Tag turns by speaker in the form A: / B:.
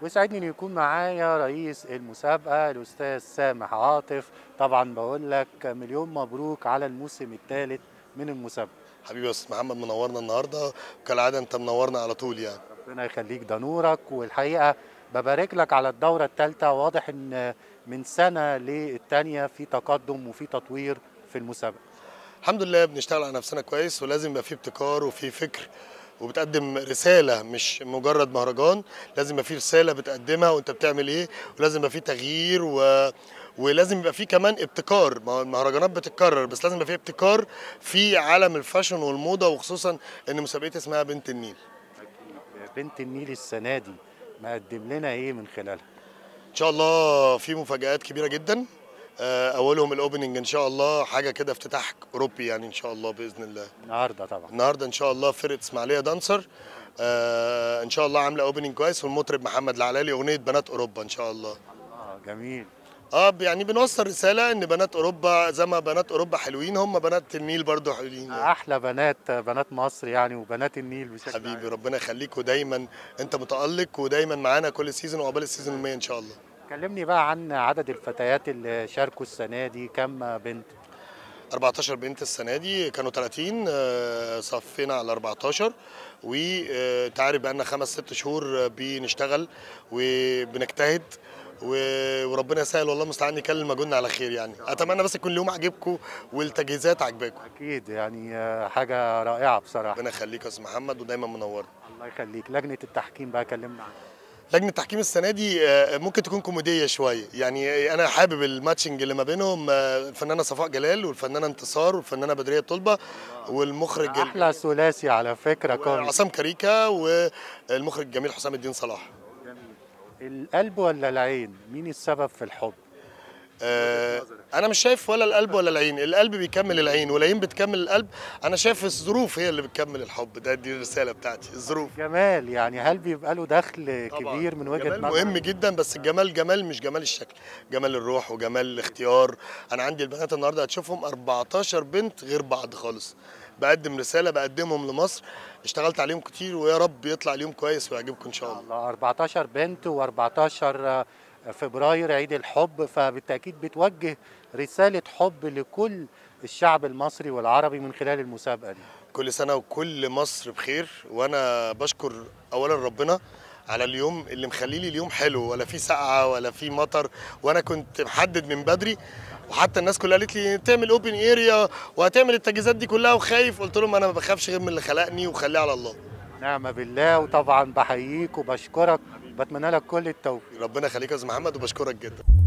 A: ويسعدني ان يكون معايا رئيس المسابقه الاستاذ سامح عاطف طبعا بقول لك مليون مبروك على الموسم الثالث من المسابقه
B: حبيبي يا استاذ محمد منورنا النهارده وكالعاده انت منورنا على طول يعني
A: ربنا يخليك ده نورك والحقيقه ببارك لك على الدوره الثالثه واضح ان من سنه للتانيه في تقدم وفي تطوير في المسابقه
B: الحمد لله بنشتغل على نفسنا كويس ولازم يبقى في ابتكار وفي فكر وبتقدم رساله مش مجرد مهرجان لازم يبقى في رساله بتقدمها وانت بتعمل ايه ولازم يبقى في تغيير و... ولازم يبقى في كمان ابتكار ما هو المهرجانات بتتكرر بس لازم يبقى في ابتكار في عالم الفاشن والموضه وخصوصا ان مسابقتي اسمها بنت النيل
A: بنت النيل السنه دي مقدم لنا ايه من خلالها
B: ان شاء الله في مفاجآت كبيره جدا آه، اولهم الاوبننج ان شاء الله حاجه كده افتتاح اوروبي يعني ان شاء الله باذن الله
A: النهارده طبعا
B: النهارده ان شاء الله فرقه اسماعيليه دانسر آه ان شاء الله عامله اوبننج كويس والمطرب محمد العلالي اغنيه بنات اوروبا ان شاء الله
A: اه جميل
B: اه يعني بنوصل رساله ان بنات اوروبا زي ما بنات اوروبا حلوين هم بنات النيل برضو حلوين يعني.
A: احلى بنات بنات مصر يعني وبنات النيل بشكل
B: حبيبي
A: عام.
B: ربنا يخليك ودايما انت متالق ودايما معانا كل سيزون وعقبال السيزون المية ان شاء الله
A: كلمني بقى عن عدد الفتيات اللي شاركوا السنه دي كم بنت
B: 14 بنت السنه دي كانوا 30 آه، صفينا على 14 وانت عارف بقى لنا خمس ست شهور آه، بنشتغل وبنجتهد و- وربنا يسهل والله المستعان نكلم مجهودنا على خير يعني اتمنى بس يكون اليوم عاجبكم والتجهيزات عاجباكم
A: اكيد يعني آه، حاجه رائعه بصراحه
B: ربنا يخليك يا استاذ محمد ودايما منورنا
A: الله يخليك لجنه التحكيم بقى كلمنا عنها
B: لجنه التحكيم السنه دي آه، ممكن تكون كوميديه شويه يعني انا حابب الماتشنج اللي ما بينهم آه، الفنانه صفاء جلال والفنانه انتصار والفنانه بدريه طلبه والمخرج ال-
A: احلى ثلاثي على فكره كوميدي
B: عصام كاريكا والمخرج الجميل حسام الدين صلاح
A: القلب ولا العين مين السبب في الحب
B: آه انا مش شايف ولا القلب ولا العين القلب بيكمل العين والعين بتكمل القلب انا شايف الظروف هي اللي بتكمل الحب ده دي الرساله بتاعتي الظروف
A: جمال يعني هل بيبقى له دخل
B: طبعاً.
A: كبير من وجهه
B: جمال
A: نظرك
B: مهم جدا بس الجمال جمال مش جمال الشكل جمال الروح وجمال الاختيار انا عندي البنات النهارده هتشوفهم 14 بنت غير بعض خالص بقدم رساله بقدمهم لمصر اشتغلت عليهم كتير ويا رب يطلع اليوم كويس ويعجبكم ان شاء الله
A: الله 14 بنت و14 فبراير عيد الحب فبالتاكيد بتوجه رساله حب لكل الشعب المصري والعربي من خلال المسابقه دي
B: كل سنه وكل مصر بخير وانا بشكر اولا ربنا على اليوم اللي مخلي لي اليوم حلو ولا في سقعه ولا في مطر وانا كنت محدد من بدري وحتى الناس كلها قالت لي تعمل اوبن اريا وهتعمل التجهيزات دي كلها وخايف قلت لهم انا ما بخافش غير من اللي خلقني وخليه على الله
A: نعم بالله وطبعا بحييك وبشكرك بتمنى لك كل التوفيق
B: ربنا يخليك يا استاذ محمد وبشكرك جدا